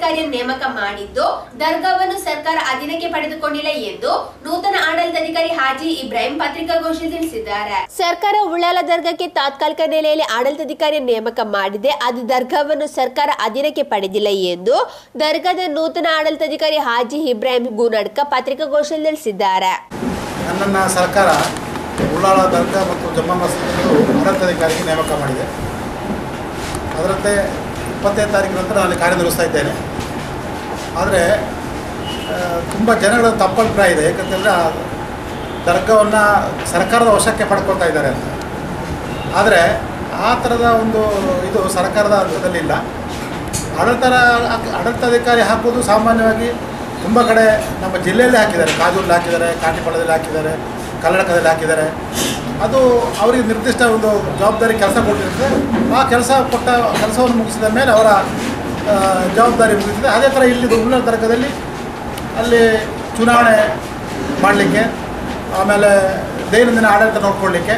ಆಡಳಿತಾಧಿಕಾರಿಯನ್ನು ನೇಮಕ ಮಾಡಿದ್ದು ದರ್ಗಾವನ್ನು ಸರ್ಕಾರ ಅಧೀನಕ್ಕೆ ಪಡೆದುಕೊಂಡಿಲ್ಲ ಎಂದು ನೂತನ ಆಡಳಿತಾಧಿಕಾರಿ ಹಾಜಿ ಇಬ್ರಾಹಿಂ ಪತ್ರಿಕಾಗೋಷ್ಠಿಯಲ್ಲಿ ತಿಳಿಸಿದ್ದಾರೆ ಸರ್ಕಾರ ಉಳ್ಳಾಲ ದರ್ಗಾಕ್ಕೆ ತಾತ್ಕಾಲಿಕ ನೆಲೆಯಲ್ಲಿ ಆಡಳಿತಾಧಿಕಾರಿ ನೇಮಕ ಮಾಡಿದೆ ಅದು ದರ್ಗಾವನ್ನು ಸರ್ಕಾರ ಅಧೀನಕ್ಕೆ ಪಡೆದಿಲ್ಲ ಎಂದು ದರ್ಗಾದ ನೂತನ ಆಡಳಿತಾಧಿಕಾರಿ ಹಾಜಿ ಇಬ್ರಾಹಿಂ ಗೂನಡ್ಕ ಪತ್ರಿಕಾಗೋಷ್ಠಿಯಲ್ಲಿ ತಿಳಿಸಿದ್ದಾರೆ ನನ್ನನ್ನು ಸರ್ಕಾರ ಉಳ್ಳಾಳ ದರ್ಗಾ ಮತ್ತು ಜಮ್ಮಾ ಮಸೀದಿಗಳು ಆಡಳಿತಾಧಿಕಾರಿಗೆ ನೇಮಕ ಮಾಡಿದೆ ಅದರಂತೆ ಇಪ್ಪತ್ತೈದು ತಾರೀಕು ನಂತರ ನಾನು ಅಲ್ಲಿ ಕಾರ್ಯನಿರ್ವಹಿಸ್ತಾ ಇದ್ದೇನೆ ಆದರೆ ತುಂಬ ಜನಗಳ ತಪ್ಪಭಿಪ್ರಾಯ ಇದೆ ಏಕೆಂತಂದರೆ ಆ ದರ್ಗಾವನ್ನು ಸರ್ಕಾರದ ವಶಕ್ಕೆ ಪಡ್ಕೊಳ್ತಾ ಇದ್ದಾರೆ ಅಂತ ಆದರೆ ಆ ಥರದ ಒಂದು ಇದು ಸರ್ಕಾರದ ಹಂತದಲ್ಲಿಲ್ಲ ಆಡಳಿತ ಆಡಳಿತಾಧಿಕಾರಿ ಹಾಕೋದು ಸಾಮಾನ್ಯವಾಗಿ ತುಂಬ ಕಡೆ ನಮ್ಮ ಜಿಲ್ಲೆಯಲ್ಲೇ ಹಾಕಿದ್ದಾರೆ ಕಾಜೂರಲ್ಲಿ ಹಾಕಿದ್ದಾರೆ ಕಾಟಿಪಾಳ್ಯದಲ್ಲಿ ಹಾಕಿದ್ದಾರೆ ಕನ್ನಡಕದಲ್ಲಿ ಹಾಕಿದ್ದಾರೆ ಅದು ಅವರಿಗೆ ನಿರ್ದಿಷ್ಟ ಒಂದು ಜವಾಬ್ದಾರಿ ಕೆಲಸ ಕೊಟ್ಟಿರ್ತದೆ ಆ ಕೆಲಸ ಕೊಟ್ಟ ಕೆಲಸವನ್ನು ಮುಗಿಸಿದ ಮೇಲೆ ಅವರ ಆ, ಜವಾಬ್ದಾರಿ ಮುಗಿಸಿದೆ ಅದೇ ಥರ ಇಲ್ಲಿ ಉಳ್ಳಾಲ ದರ್ಗದಲ್ಲಿ ಅಲ್ಲಿ ಚುನಾವಣೆ ಮಾಡಲಿಕ್ಕೆ ಆಮೇಲೆ ದೈನಂದಿನ ಆಡಳಿತ ನೋಡ್ಕೊಳ್ಳಿಕ್ಕೆ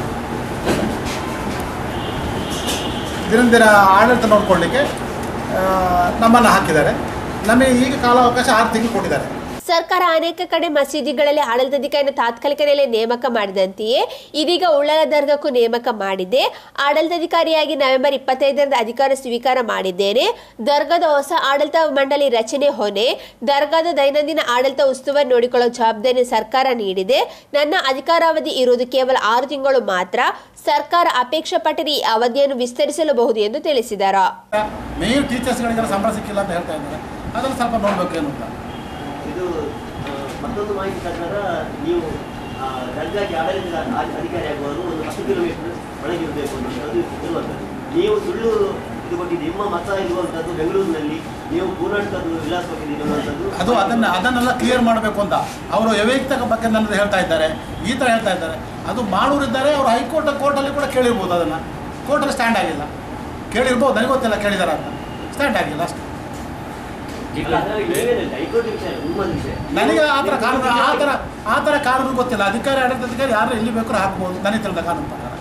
ದಿನದಿನ ಆಡಳಿತ ನೋಡ್ಕೊಳ್ಳಿಕ್ಕೆ ನಮ್ಮನ್ನು ಹಾಕಿದ್ದಾರೆ ನಮಗೆ ಈಗ ಕಾಲಾವಕಾಶ ಆರು ತಿಂಗಳು ಕೊಟ್ಟಿದ್ದಾರೆ ಸರ್ಕಾರ ಅನೇಕ ಕಡೆ ಮಸೀದಿಗಳಲ್ಲಿ ಆಡಳಿತಾಧಿಕಾರಿಯನ್ನು ತಾತ್ಕಾಲಿಕ ನೆಲೆ ನೇಮಕ ಮಾಡಿದಂತೆಯೇ ಇದೀಗ ಉಳ್ಳಾಲ ದರ್ಗಾಕ್ಕೂ ನೇಮಕ ಮಾಡಿದೆ ಆಡಳಿತಾಧಿಕಾರಿಯಾಗಿ ನವೆಂಬರ್ ಇಪ್ಪತ್ತೈದರಂದು ಅಧಿಕಾರ ಸ್ವೀಕಾರ ಮಾಡಿದ್ದೇನೆ ದರ್ಗಾದ ಹೊಸ ಆಡಳಿತ ಮಂಡಳಿ ರಚನೆ ಹೊಣೆ ದರ್ಗಾದ ದೈನಂದಿನ ಆಡಳಿತ ಉಸ್ತುವಾರಿ ನೋಡಿಕೊಳ್ಳೋ ಜವಾಬ್ದಾರಿ ಸರ್ಕಾರ ನೀಡಿದೆ ನನ್ನ ಅಧಿಕಾರಾವಧಿ ಇರುವುದು ಕೇವಲ ಆರು ತಿಂಗಳು ಮಾತ್ರ ಸರ್ಕಾರ ಅಪೇಕ್ಷೆ ಪಟ್ಟರೆ ಈ ಅವಧಿಯನ್ನು ವಿಸ್ತರಿಸಲಬಹುದು ಎಂದು ತಿಳಿಸಿದರು ಮೇನ್ ಟೀಚರ್ಸ್ಗಳಿಗೆಲ್ಲ ಸಂಬಳ ಸಿಕ್ಕಿಲ್ಲ ಅಂತ ಹೇಳ್ತಾ ಇದ್ದಾರೆ ಅದನ್ನು ಸ್ವಲ್ಪ ನೋಡಬೇಕೇನು ಅಂತ ಇದು ಆ, ಮತ್ತೊಂದು ಮಾಹಿತಿ ಪ್ರಕಾರ ನೀವು ಆ, ದರ್ಗಾಗೆ ಆಡಳಿತ ಅಧಿ- ಅಧಿಕಾರಿಯಾಗುವವರು ಒಂದು ಹತ್ತು ಕಿಲೋಮೀಟರ್ ಒಳಗೆ ಇರಬೇಕು ಅನ್ನೋದು ಇರುವಂಥದ್ದು ನೀವು ಸುಳ್ಳು ಇದು ಕೊಟ್ಟಿದ್ದು ನಿಮ್ಮ ಮತ ಇರುವಂಥದ್ದು ಬೆಂಗಳೂರಿನಲ್ಲಿ ನೀವು ಪೂರ್ಣಾಟಕದ್ದು ವಿಳಾಸ ಕೊಟ್ಟಿದ್ದೀರಿ ಅನ್ನುವಂಥದ್ದು ಅದು ಅದನ್ನು ಅದನ್ನೆಲ್ಲ ಕ್ಲಿಯರ್ ಮಾಡಬೇಕು ಅಂತ ಅವರು ವ್ಯವೈಯಕ್ತಿಕ ಬಗ್ಗೆ ನನ್ನದು ಹೇಳ್ತಾ ಇದ್ದಾರೆ ಈ ಥರ ಹೇಳ್ತಾ ಇದ್ದಾರೆ ಅದು ಮಾಡೋರಿದ್ದಾರೆ ಅವರು ಹೈಕೋರ್ಟ್ ಕೋರ್ಟಲ್ಲಿ ಕೂಡ ಕೇಳಿರ್ಬೋದು ಅದನ್ನು ಕೋರ್ಟಲ್ಲಿ ಸ್ಟ್ಯಾಂಡ್ ಆಗಿಲ್ಲ ಕೇಳಿರ್ಬೋದು ನನಗೆ ಗೊತ್ತಿಲ್ಲ ಕೇಳಿದಾರೆ ಅಂತ ಸ್ಟ್ಯಾಂಡ್ ಆಗಿಲ್ಲ ಅಷ್ಟೇ ಅಲ್ಲ, ಹಾಗಾಗಿ ನೀವೇನಿಲ್ಲ, ಹೈಕೋರ್ಟ್ ವಿಷಯ ನಿಮ್ಮ ವಿಷಯ ನನಗೆ ಆ ಥರ ಕಾನೂನು ಆ ಥರ ಆ ಥರ ಕಾನೂನು ಗೊತ್ತಿಲ್ಲ ಅಧಿಕಾರಿ ಆಡಳಿತಾಧಿಕಾರಿ ಯಾರು ಎಲ್ಲಿ ಬೇಕಾದ್ರೂ ಹಾಕ್ಬೋದು ನನಗೆ ತಿಳಿದ ಕಾನೂನು ಪ್ರಕಾರ